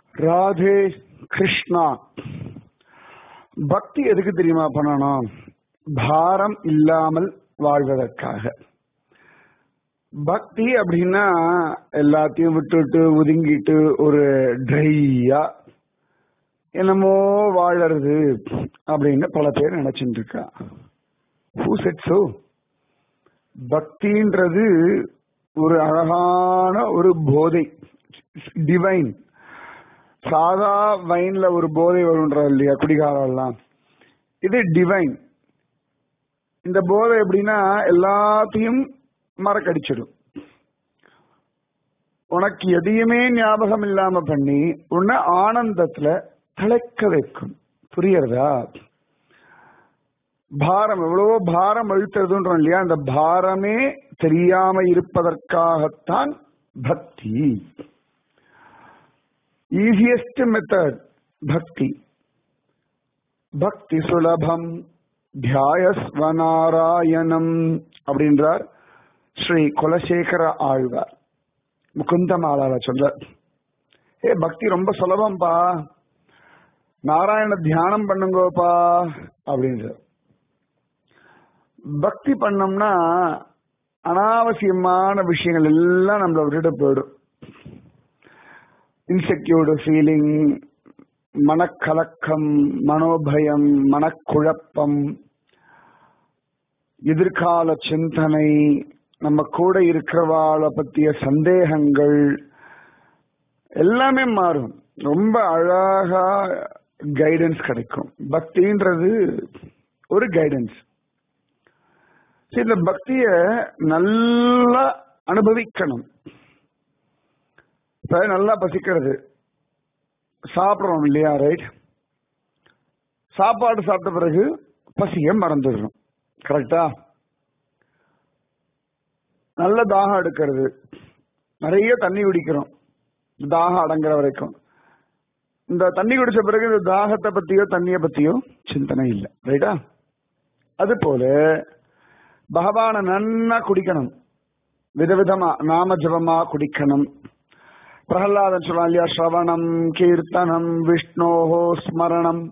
ராதே கிருஷ்ணா பக்தி எதுக்கு தெரியுமா பண்ணணும் பாரம் இல்லாமல் வாழ்வதற்காக பக்தி அப்படின்னா எல்லாத்தையும் விட்டுட்டு ஒதுங்கிட்டு ஒரு ட்ரையா என்னமோ வாழறது அப்படின்னு பல பேர் நினைச்சிட்டு இருக்கா ஹூ செட் சோ பக்தின்றது ஒரு அழகான ஒரு போதை டிவைன் சாதா வைன்ல ஒரு போதை வரும்ன்ற இல்லையா குடிகாரம் எல்லாம் இது டிவைன் இந்த போதை எப்படின்னா எல்லாத்தையும் மறக்கடிச்சிடும் உனக்கு எதையுமே ஞாபகம் இல்லாம பண்ணி உன்னை ஆனந்தத்துல திளைக்க வைக்கும் புரியறதா பாரம் எவ்வளவோ பாரம் அழுத்துறதுன்றோம் இல்லையா அந்த பாரமே தெரியாம இருப்பதற்காகத்தான் பக்தி ஈஸியஸ்ட் மெத்தட் பக்தி பக்தி சுலபம் தியாயஸ்வநாராயணம் அப்படின்றார் ஸ்ரீ குலசேகர ஆழ்வார் முகுந்த மாலால சொல்ற ஏ பக்தி ரொம்ப சுலபம்பா நாராயண தியானம் பண்ணுங்கோப்பா அப்படின்ற பக்தி பண்ணோம்னா அனாவசியமான விஷயங்கள் எல்லாம் நம்மளை விட்டுட்டு போயிடும் இன்செக்யூர்டு ஃபீலிங் மனக்கலக்கம் மனோபயம் மனக்குழப்பம் எதிர்கால சிந்தனை நம்ம கூட இருக்கிறவாளை பற்றிய சந்தேகங்கள் எல்லாமே மாறும் ரொம்ப அழகா கைடன்ஸ் கிடைக்கும் பக்தின்றது ஒரு கைடன்ஸ் இந்த பக்திய நல்லா அனுபவிக்கணும் இப்ப நல்லா பசிக்கிறது சாப்பிடுறோம் இல்லையா ரைட் சாப்பாடு சாப்பிட்ட பிறகு பசிய மறந்துடுறோம் கரெக்டா நல்ல தாகம் எடுக்கிறது நிறைய தண்ணி குடிக்கிறோம் தாகம் அடங்குற வரைக்கும் இந்த தண்ணி குடிச்ச பிறகு இந்த தாகத்தை பத்தியோ தண்ணிய பத்தியோ சிந்தனை இல்லை ரைட்டா அது போல பகவான நன்னா குடிக்கணும் விதவிதமா நாம ஜபமா குடிக்கணும் பிரகலாதன் சொல்றான் இல்லையா ஸ்ரவணம் கீர்த்தனம் விஷ்ணோஹோ ஸ்மரணம்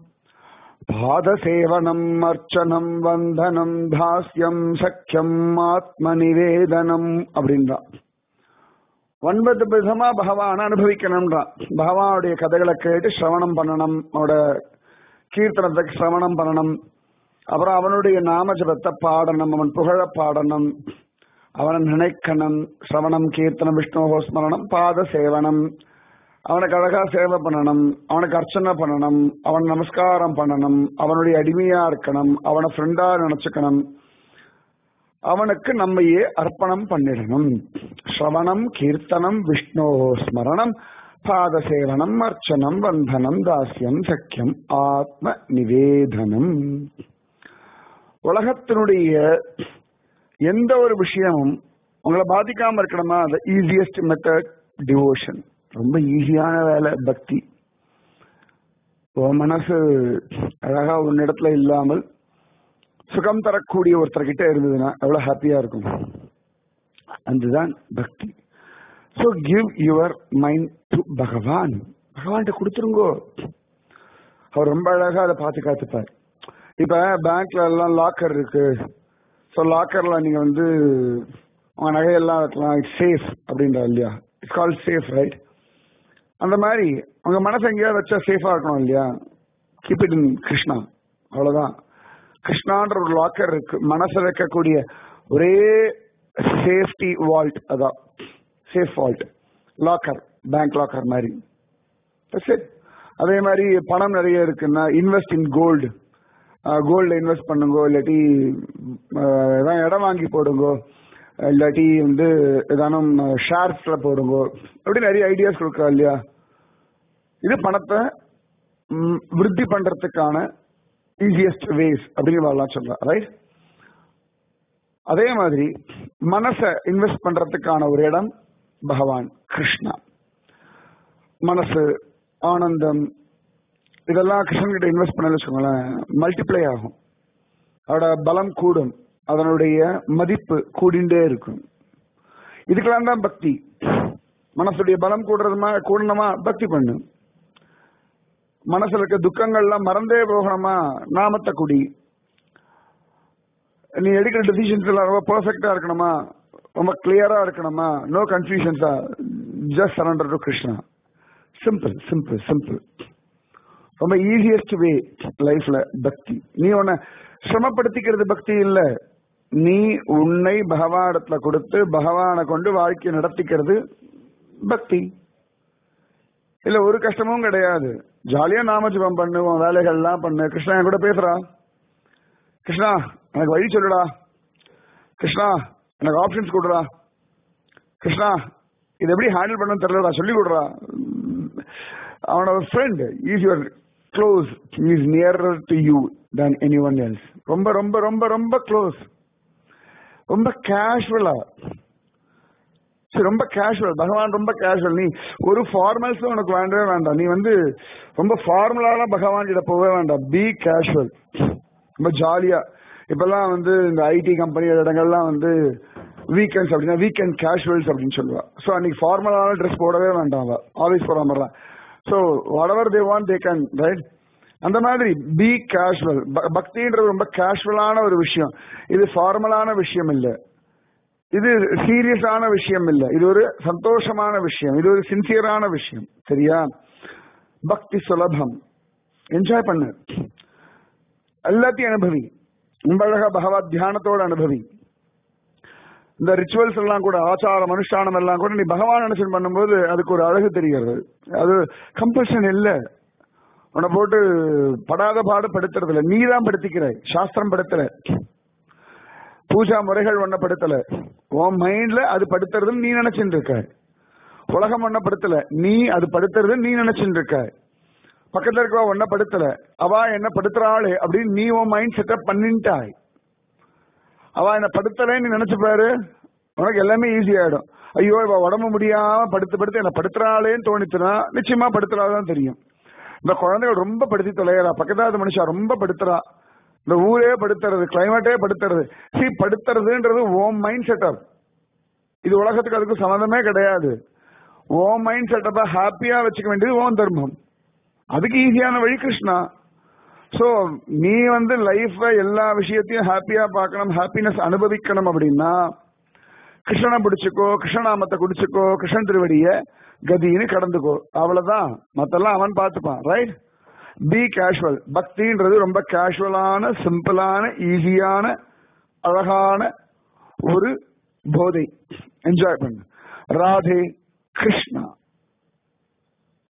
பாதசேவனம் அர்ச்சனம் வந்தனம் தாஸ்யம் சக்கியம் ஆத்ம நிவேதனம் அப்படின்றான் ஒன்பது விதமா பகவான அனுபவிக்கணும்ன்றான் பகவானுடைய கதைகளை கேட்டு சிரவணம் பண்ணணும் அவனோட கீர்த்தனத்தை சிரவணம் பண்ணணும் அப்புறம் அவனுடைய நாம ஜபத்தை பாடணும் அவன் புகழ பாடணும் அவனை நினைக்கணும் சிரவணம் கீர்த்தனம் விஷ்ணு ஸ்மரணம் பாத சேவனம் அவனுக்கு அழகா சேவை பண்ணணும் அவனுக்கு அர்ச்சனை பண்ணணும் அவன் நமஸ்காரம் பண்ணணும் அவனுடைய அடிமையா இருக்கணும் அவனை ஃப்ரெண்டா நினைச்சுக்கணும் அவனுக்கு நம்மையே அர்ப்பணம் பண்ணிடணும் ஸ்ரவணம் கீர்த்தனம் விஷ்ணு ஸ்மரணம் பாத சேவனம் அர்ச்சனம் வந்தனம் தாசியம் சக்கியம் ஆத்ம நிவேதனம் உலகத்தினுடைய எந்த ஒரு விஷயமும் உங்களை பாதிக்காம இருக்கணுமா த ஈஸியஸ்ட் மெத்தட் டிவோஷன் ரொம்ப ஈஸியான வேலை பக்தி உன் மனசு அழகா உன்னிடத்துல இல்லாமல் சுகம் தரக்கூடிய ஒருத்தர்கிட்ட இருந்ததுன்னா எவ்வளவு ஹாப்பியா இருக்கும் அதுதான் பக்தி so give your mind to பகவான் பகவான்கிட்ட கொடுத்துருங்கோ அவர் ரொம்ப அழகா அதை பார்த்து காத்துப்பார் இப்ப பேங்க்ல எல்லாம் லாக்கர் இருக்கு ஸோ லாக்கர்ல நீங்க வந்து உங்க நகையெல்லாம் வைக்கலாம் இட்ஸ் சேஃப் அப்படின்றா இல்லையா இட்ஸ் கால் சேஃப் ரைட் அந்த மாதிரி உங்க மனசு எங்கேயாவது வச்சா சேஃபா இருக்கணும் இல்லையா கீப் இட் இன் கிருஷ்ணா அவ்வளவுதான் கிருஷ்ணான்ற ஒரு லாக்கர் இருக்கு மனசை வைக்கக்கூடிய ஒரே சேஃப்டி வால்ட் அதான் safe vault locker bank locker மாதிரி அதே மாதிரி பணம் நிறைய இருக்குன்னா இன்வெஸ்ட் இன் கோல்டு கோல்டில் இன்வெஸ்ட் பண்ணுங்கோ இல்லாட்டி ஏதாவது இடம் வாங்கி போடுங்கோ இல்லாட்டி வந்து ஏதானும் ஷேர்ஸ்ல போடுங்கோ அப்படி நிறைய ஐடியாஸ் கொடுக்குறா இல்லையா இது பணத்தை விருத்தி பண்றதுக்கான ஈஸியஸ்ட் வேஸ் அப்படின்னு வரலாம் சொல்றேன் ரைட் அதே மாதிரி மனசை இன்வெஸ்ட் பண்றதுக்கான ஒரு இடம் பகவான் கிருஷ்ணா மனசு ஆனந்தம் இதெல்லாம் கிருஷ்ணன் கிட்ட இன்வெஸ்ட் பண்ணல வச்சுக்கோங்களேன் மல்டிப்ளை ஆகும் அதோட பலம் கூடும் அதனுடைய மதிப்பு கூடிண்டே இருக்கும் இதுக்கெல்லாம் தான் பக்தி மனசுடைய பலம் கூடுறதுமா கூடணுமா பக்தி பண்ணு மனசுல இருக்க துக்கங்கள்லாம் மறந்தே போகணுமா நாமத்தை குடி நீ எடுக்கிற டிசிஷன்ஸ் எல்லாம் ரொம்ப பெர்ஃபெக்டா இருக்கணுமா ரொம்ப கிளியரா இருக்கணுமா நோ கன்ஃபியூஷன்ஸா just surrender to Krishna simple simple simple ரொம்ப ஈஸியஸ்ட் வே லைஃப்ல பக்தி நீ உன்னை சிரமப்படுத்திக்கிறது பக்தி இல்ல நீ உன்னை பகவானிடத்துல கொடுத்து பகவானை கொண்டு வாழ்க்கையை நடத்திக்கிறது பக்தி இல்ல ஒரு கஷ்டமும் கிடையாது ஜாலியா நாமஜபம் பண்ணு உன் வேலைகள்லாம் பண்ணு கிருஷ்ணா என் கூட பேசுறா கிருஷ்ணா எனக்கு வழி சொல்லுடா கிருஷ்ணா எனக்கு ஆப்ஷன்ஸ் கொடுடா கிருஷ்ணா இது எப்படி ஹேண்டில் பண்ணணும் தெரியலடா சொல்லி கொடுறா அவனோட friend is your close is nearer to you than any one else ரொம்ப ரொம்ப ரொம்ப ரொம்ப க்ளோஸ் ரொம்ப கேஷுவலா சரி ரொம்ப கேஷுவல் பகவான் ரொம்ப கேஷுவல் நீ ஒரு ஃபார்மல்ஸும் உனக்கு வேண்டவே வேண்டாம் நீ வந்து ரொம்ப ஃபார்முலாலாம் பகவான் கிட்ட போகவே வேண்டாம் பி கேஷுவல் ரொம்ப ஜாலியா இப்பெல்லாம் வந்து இந்த ஐடி கம்பெனி இடங்கள்லாம் வந்து வீக்கெண்ட்ஸ் அப்படின்னா வீக்கெண்ட் கேஷுவல்ஸ் அப்படின்னு சொல்லுவா ஸோ அன்னைக்கு ஃபார்மலான ட்ரெஸ் போடவே வேண்டாம் அவ ஆஃபீஸ் போற மாதிரிலாம் so whatever they want they can right அந்த மாதிரி பி கேஷுவல் பக்தின்றது ரொம்ப கேஷுவலான ஒரு விஷயம் இது ஃபார்மலான விஷயம் இல்லை இது சீரியஸான விஷயம் இல்ல இது ஒரு சந்தோஷமான விஷயம் இது ஒரு சின்சியரான விஷயம் சரியா பக்தி சுலபம் என்ஜாய் பண்ணு எல்லாத்தையும் அனுபவி ரொம்ப அழகா பகவத் தியானத்தோட அனுபவி இந்த ரிச்சுவல்ஸ் எல்லாம் கூட ஆச்சாரம் அனுஷ்டானம் எல்லாம் கூட நீ பகவான் நினைச்சு பண்ணும்போது அதுக்கு ஒரு அழகு தெரிகிறது அது கம்பல்ஷன் இல்ல உன்னை போட்டு படாத பாடு படுத்துறது இல்ல நீ தான் படுத்திக்கிற சாஸ்திரம் படுத்துற பூஜா முறைகள் ஒன்ன படுத்தல உன் மைண்ட்ல அது படுத்துறதுன்னு நீ நினைச்சுட்டு இருக்க உலகம் ஒன்ன படுத்தல நீ அது படுத்துறது நீ நினைச்சுட்டு இருக்க பக்கத்துல இருக்கவா ஒன்ன படுத்தல அவ என்ன படுத்துறாளே அப்படின்னு நீ உன் மைண்ட் செட்டப் பண்ணிட்டாய் அவ என்ன படுத்தல நீ நினைச்சு பாரு உனக்கு எல்லாமே ஈஸி ஆயிடும் ஐயோ இவ உடம்பு முடியாம படுத்து படுத்து என்ன படுத்துறாளேன்னு தோணிச்சுன்னா நிச்சயமா படுத்துறாதான் தெரியும் இந்த குழந்தைகள் ரொம்ப படுத்தி தொலைகிறா பக்கத்தாத மனுஷா ரொம்ப படுத்துறா இந்த ஊரே படுத்துறது கிளைமேட்டே படுத்துறது சி படுத்துறதுன்றது ஓம் மைண்ட் செட்டப் இது உலகத்துக்கு அதுக்கு சம்மந்தமே கிடையாது ஓம் மைண்ட் செட்டப்பை ஹாப்பியா வச்சுக்க வேண்டியது ஓம் தர்மம் அதுக்கு ஈஸியான வழி கிருஷ்ணா சோ நீ வந்து லைஃப்ல எல்லா விஷயத்தையும் ஹாப்பியா பார்க்கணும் ஹாப்பினஸ் அனுபவிக்கணும் அப்படின்னா கிருஷ்ணனை பிடிச்சுக்கோ கிருஷ்ணநாமத்தை குடிச்சுக்கோ கிருஷ்ணன் திருவடிய கதின்னு கடந்துக்கோ அவ்வளவுதான் மத்தெல்லாம் அவன் பார்த்துப்பான் ரைட் பி கேஷுவல் பக்தின்றது ரொம்ப கேஷுவலான சிம்பிளான ஈஸியான அழகான ஒரு போதை என்ஜாய் பண்ணு ராதே கிருஷ்ணா